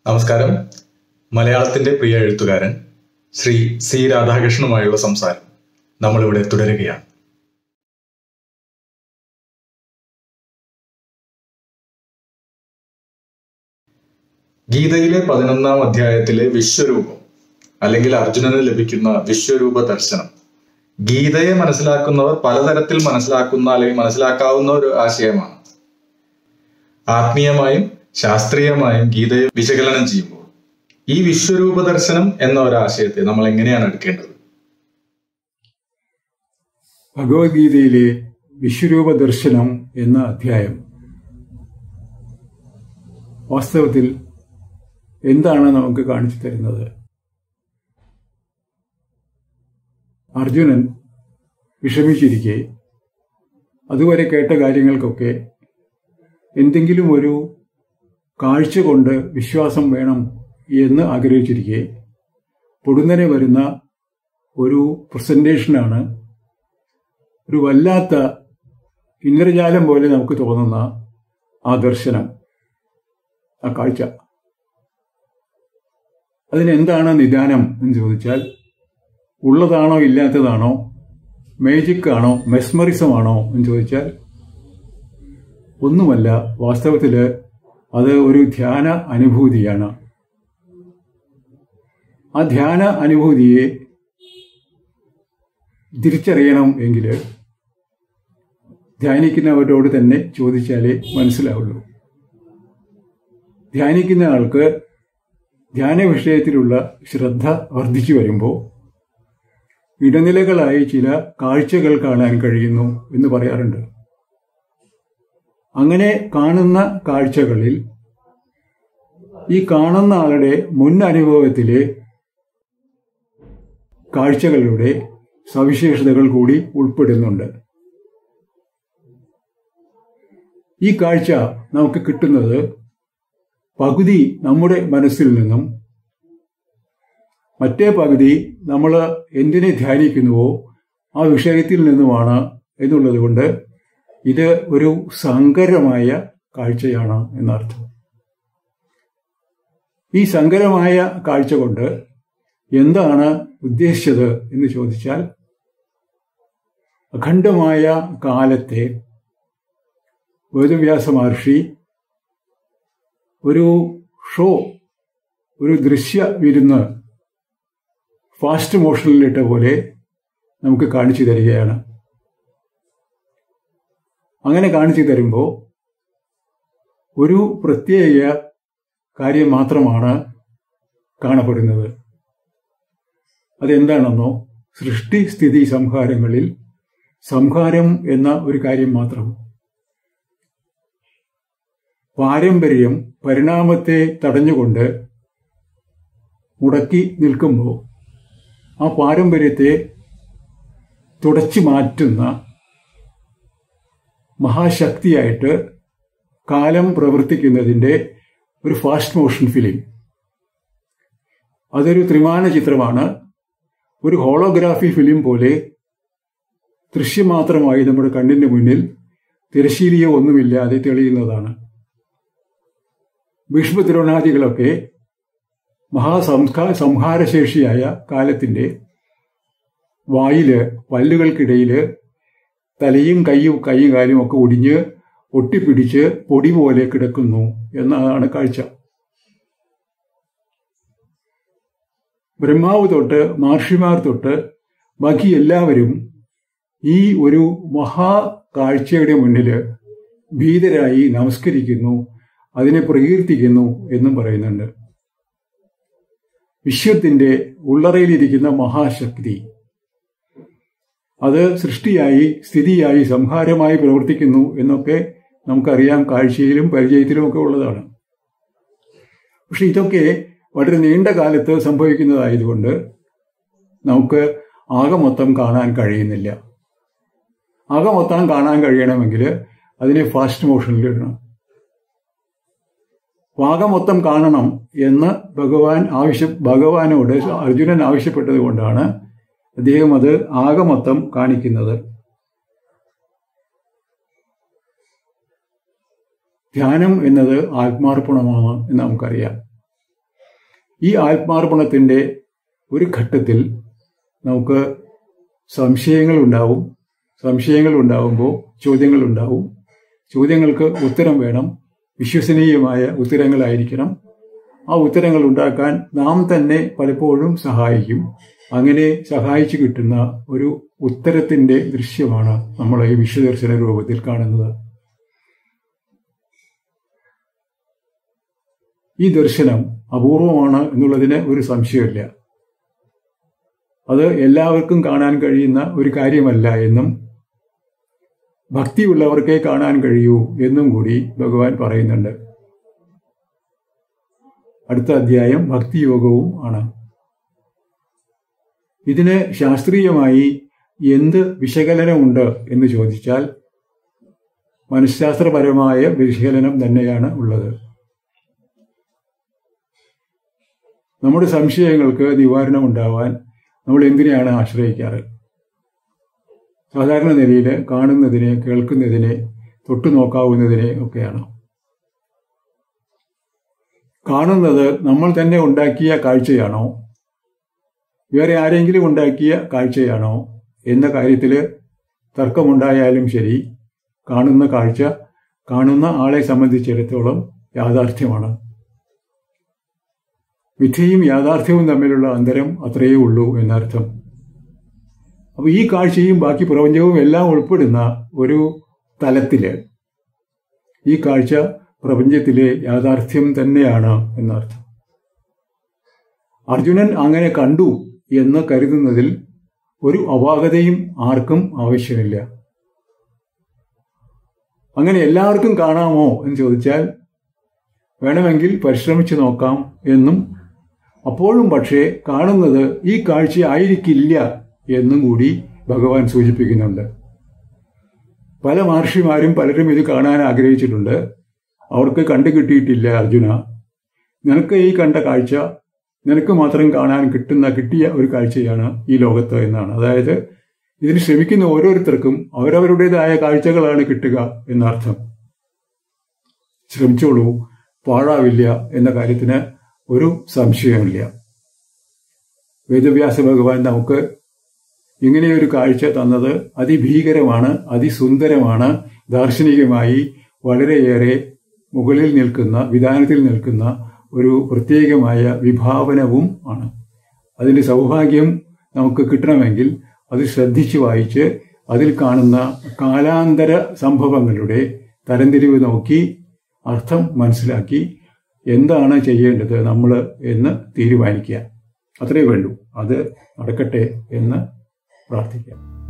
നമസ്കാരം മലയാളത്തിന്റെ പ്രിയ എഴുത്തുകാരൻ ശ്രീ സി രാധാകൃഷ്ണനുമായുള്ള സംസാരം നമ്മളിവിടെ തുടരുകയാണ് ഗീതയിലെ പതിനൊന്നാം അധ്യായത്തിലെ വിശ്വരൂപം അല്ലെങ്കിൽ അർജുനന് ലഭിക്കുന്ന വിശ്വരൂപ ദർശനം ഗീതയെ മനസ്സിലാക്കുന്നവർ പലതരത്തിൽ മനസ്സിലാക്കുന്ന അല്ലെങ്കിൽ മനസ്സിലാക്കാവുന്ന ഒരു ആശയമാണ് ആത്മീയമായും ശാസ്ത്രീയമായും ഗീതയെ വിശകലനം ചെയ്യുമ്പോൾ ഈ വിശ്വരൂപ ദർശനം എന്ന ഒരു ആശയത്തെ നമ്മൾ എങ്ങനെയാണ് എടുക്കേണ്ടത് ഭഗവത്ഗീതയിലെ വിശ്വരൂപ ദർശനം എന്ന അധ്യായം വാസ്തവത്തിൽ എന്താണ് നമുക്ക് കാണിച്ചു തരുന്നത് അർജുനൻ വിഷമിച്ചിരിക്കെ അതുവരെ കേട്ട കാര്യങ്ങൾക്കൊക്കെ എന്തെങ്കിലും ഒരു കാഴ്ച കൊണ്ട് വിശ്വാസം വേണം എന്ന് ആഗ്രഹിച്ചിരിക്കെ പൊടുന്നനെ വരുന്ന ഒരു പ്രസന്റേഷനാണ് ഒരു വല്ലാത്ത ഇന്ദ്രജാലം പോലെ നമുക്ക് തോന്നുന്ന ആ ദർശനം ആ കാഴ്ച അതിനെന്താണ് നിദാനം എന്ന് ചോദിച്ചാൽ ഉള്ളതാണോ ഇല്ലാത്തതാണോ മേജിക് ആണോ മെസ്മറിസം ആണോ എന്ന് ചോദിച്ചാൽ ഒന്നുമല്ല വാസ്തവത്തിൽ അത് ഒരു ധ്യാന അനുഭൂതിയാണ് ആ ധ്യാന അനുഭൂതിയെ തിരിച്ചറിയണം എങ്കിൽ ധ്യാനിക്കുന്നവരോട് തന്നെ ചോദിച്ചാലേ മനസ്സിലാവുള്ളൂ ധ്യാനിക്കുന്ന ആൾക്ക് ധ്യാന വിഷയത്തിലുള്ള ശ്രദ്ധ വർദ്ധിച്ചു വരുമ്പോൾ ഇടനിലകളായി ചില കാഴ്ചകൾ കാണാൻ കഴിയുന്നു എന്ന് പറയാറുണ്ട് അങ്ങനെ കാണുന്ന കാഴ്ചകളിൽ ഈ കാണുന്ന ആളുടെ മുൻ അനുഭവത്തിലെ കാഴ്ചകളുടെ സവിശേഷതകൾ കൂടി ഉൾപ്പെടുന്നുണ്ട് ഈ കാഴ്ച നമുക്ക് കിട്ടുന്നത് പകുതി നമ്മുടെ മനസ്സിൽ നിന്നും മറ്റേ പകുതി നമ്മൾ എന്തിനെ ധ്യാനിക്കുന്നുവോ ആ വിഷയത്തിൽ നിന്നുമാണ് എന്നുള്ളത് കൊണ്ട് ഇത് ഒരു സങ്കരമായ കാഴ്ചയാണ് എന്നർത്ഥം ഈ സങ്കരമായ കാഴ്ച കൊണ്ട് എന്താണ് ഉദ്ദേശിച്ചത് എന്ന് ചോദിച്ചാൽ അഖണ്ഡമായ കാലത്തെ വേദവ്യാസ മഹർഷി ഒരു ഷോ ഒരു ദൃശ്യ വിരുന്ന് ഫാസ്റ്റ് മോഷനിലിട്ട പോലെ നമുക്ക് കാണിച്ചു തരികയാണ് അങ്ങനെ കാണിച്ചു തരുമ്പോൾ ഒരു പ്രത്യേക കാര്യം മാത്രമാണ് കാണപ്പെടുന്നത് അതെന്താണെന്നോ സൃഷ്ടി സ്ഥിതി സംഹാരങ്ങളിൽ സംഹാരം എന്ന ഒരു കാര്യം മാത്രം പാരമ്പര്യം പരിണാമത്തെ തടഞ്ഞുകൊണ്ട് മുടക്കി നിൽക്കുമ്പോൾ ആ പാരമ്പര്യത്തെ തുടച്ചു മാറ്റുന്ന മഹാശക്തിയായിട്ട് കാലം പ്രവർത്തിക്കുന്നതിൻ്റെ ഒരു ഫാസ്റ്റ് മോഷൻ ഫിലിം അതൊരു ത്രിമാന ചിത്രമാണ് ഒരു ഹോളോഗ്രാഫി ഫിലിം പോലെ ദൃശ്യമാത്രമായി നമ്മുടെ കണ്ണിന്റെ മുന്നിൽ തിരശീലിയോ ഒന്നുമില്ലാതെ തെളിയുന്നതാണ് ഭീഷ്മതിരോണാദികളൊക്കെ മഹാസംസ്കാ സംഹാരശേഷിയായ കാലത്തിന്റെ വായില് പല്ലുകൾക്കിടയിൽ തലയും കൈയും കൈയും കാലും ഒക്കെ ഒടിഞ്ഞ് ഒട്ടിപ്പിടിച്ച് പൊടി പോലെ കിടക്കുന്നു എന്നതാണ് കാഴ്ച ബ്രഹ്മാവ് തൊട്ട് മഹർഷിമാർ തൊട്ട് ബാക്കി എല്ലാവരും ഈ ഒരു മഹാ കാഴ്ചയുടെ മുന്നിൽ ഭീതരായി നമസ്കരിക്കുന്നു അതിനെ പ്രകീർത്തിക്കുന്നു എന്നും പറയുന്നുണ്ട് വിശ്വത്തിന്റെ ഉള്ളറയിലിരിക്കുന്ന മഹാശക്തി അത് സൃഷ്ടിയായി സ്ഥിതിയായി സംഹാരമായി പ്രവർത്തിക്കുന്നു എന്നൊക്കെ നമുക്കറിയാം കാഴ്ചയിലും പരിചയത്തിലും ഒക്കെ ഉള്ളതാണ് പക്ഷെ ഇതൊക്കെ വളരെ നീണ്ട കാലത്ത് സംഭവിക്കുന്നതായതുകൊണ്ട് നമുക്ക് ആകെ മൊത്തം കാണാൻ കഴിയുന്നില്ല ആകെ മൊത്തം കാണാൻ കഴിയണമെങ്കിൽ അതിനെ ഫാസ്റ്റ് മോഷനിൽ ഇടണം ആകെ മൊത്തം കാണണം എന്ന് ഭഗവാൻ ആവശ്യ ഭഗവാനോട് അർജുനൻ ആവശ്യപ്പെട്ടത് കൊണ്ടാണ് അദ്ദേഹം അത് ആകെ മൊത്തം കാണിക്കുന്നത് ധ്യാനം എന്നത് ആത്മാർപ്പണമാണ് എന്ന് നമുക്കറിയാം ഈ ആത്മാർപ്പണത്തിൻ്റെ ഒരു ഘട്ടത്തിൽ നമുക്ക് സംശയങ്ങൾ ഉണ്ടാവും സംശയങ്ങൾ ഉണ്ടാവുമ്പോൾ ചോദ്യങ്ങൾ ഉണ്ടാവും ചോദ്യങ്ങൾക്ക് ഉത്തരം വേണം വിശ്വസനീയമായ ഉത്തരങ്ങളായിരിക്കണം ആ ഉത്തരങ്ങൾ ഉണ്ടാക്കാൻ നാം തന്നെ പലപ്പോഴും സഹായിക്കും അങ്ങനെ സഹായിച്ചു കിട്ടുന്ന ഒരു ഉത്തരത്തിന്റെ ദൃശ്യമാണ് നമ്മൾ ഈ വിശ്വദർശന രൂപത്തിൽ കാണുന്നത് ഈ ദർശനം അപൂർവമാണ് എന്നുള്ളതിന് ഒരു സംശയമില്ല അത് എല്ലാവർക്കും കാണാൻ കഴിയുന്ന ഒരു കാര്യമല്ല എന്നും ഭക്തിയുള്ളവർക്കേ കാണാൻ കഴിയൂ എന്നും കൂടി ഭഗവാൻ പറയുന്നുണ്ട് അടുത്ത അധ്യായം ഭക്തിയോഗവും ആണ് ഇതിന് ശാസ്ത്രീയമായി എന്ത് വിശകലനമുണ്ട് എന്ന് ചോദിച്ചാൽ മനഃശാസ്ത്രപരമായ വിശകലനം തന്നെയാണ് ഉള്ളത് നമ്മുടെ സംശയങ്ങൾക്ക് നിവാരണം ഉണ്ടാവാൻ നമ്മൾ എന്തിനെയാണ് ആശ്രയിക്കാറ് സാധാരണ നിലയിൽ കാണുന്നതിനെ കേൾക്കുന്നതിനെ തൊട്ടു നോക്കാവുന്നതിനെ ഒക്കെയാണ് കാണുന്നത് നമ്മൾ തന്നെ ഉണ്ടാക്കിയ കാഴ്ചയാണോ വേറെ ആരെങ്കിലും ഉണ്ടാക്കിയ കാഴ്ചയാണോ എന്ന കാര്യത്തിൽ തർക്കമുണ്ടായാലും ശരി കാണുന്ന കാഴ്ച കാണുന്ന ആളെ സംബന്ധിച്ചിടത്തോളം യാഥാർത്ഥ്യമാണ് വിധിയും യാഥാർത്ഥ്യവും തമ്മിലുള്ള അന്തരം അത്രയേ ഉള്ളൂ എന്നർത്ഥം അപ്പൊ ഈ കാഴ്ചയും ബാക്കി പ്രപഞ്ചവും എല്ലാം ഉൾപ്പെടുന്ന ഒരു തലത്തില് ഈ കാഴ്ച പ്രപഞ്ചത്തിലെ യാഥാർത്ഥ്യം തന്നെയാണ് എന്നർത്ഥം അർജുനൻ അങ്ങനെ കണ്ടു എന്ന് കരുതുന്നതിൽ ഒരു അപാകതയും ആർക്കും ആവശ്യമില്ല അങ്ങനെ എല്ലാവർക്കും കാണാമോ എന്ന് ചോദിച്ചാൽ വേണമെങ്കിൽ പരിശ്രമിച്ചു നോക്കാം എന്നും അപ്പോഴും പക്ഷേ കാണുന്നത് ഈ കാഴ്ച ആയിരിക്കില്ല എന്നും കൂടി ഭഗവാൻ സൂചിപ്പിക്കുന്നുണ്ട് പല മഹർഷിമാരും പലരും ഇത് കാണാൻ ആഗ്രഹിച്ചിട്ടുണ്ട് അവർക്ക് കണ്ടു കിട്ടിയിട്ടില്ല അർജുന നിനക്ക് ഈ കണ്ട കാഴ്ച നിനക്ക് മാത്രം കാണാൻ കിട്ടുന്ന കിട്ടിയ ഒരു കാഴ്ചയാണ് ഈ ലോകത്ത് എന്നാണ് അതായത് ഇതിന് ശ്രമിക്കുന്ന ഓരോരുത്തർക്കും അവരവരുടേതായ കാഴ്ചകളാണ് കിട്ടുക എന്നർത്ഥം ശ്രമിച്ചോളൂ പാഴാവില്ല എന്ന കാര്യത്തിന് ഒരു സംശയമില്ല വേദവ്യാസ ഭഗവാൻ നമുക്ക് ഇങ്ങനെയൊരു കാഴ്ച തന്നത് അതിഭീകരമാണ് അതിസുന്ദരമാണ് ദാർശനികമായി വളരെയേറെ മുകളിൽ നിൽക്കുന്ന വിധാനത്തിൽ നിൽക്കുന്ന ഒരു പ്രത്യേകമായ വിഭാവനവും ആണ് അതിൻ്റെ സൗഭാഗ്യം നമുക്ക് കിട്ടണമെങ്കിൽ അത് ശ്രദ്ധിച്ചു വായിച്ച് അതിൽ കാണുന്ന കാലാന്തര സംഭവങ്ങളുടെ തരംതിരിവ് നോക്കി അർത്ഥം മനസ്സിലാക്കി എന്താണ് ചെയ്യേണ്ടത് നമ്മൾ എന്ന് തീരുമാനിക്കുക അത്രയേ വേണ്ടൂ അത് നടക്കട്ടെ എന്ന് പ്രാർത്ഥിക്കാം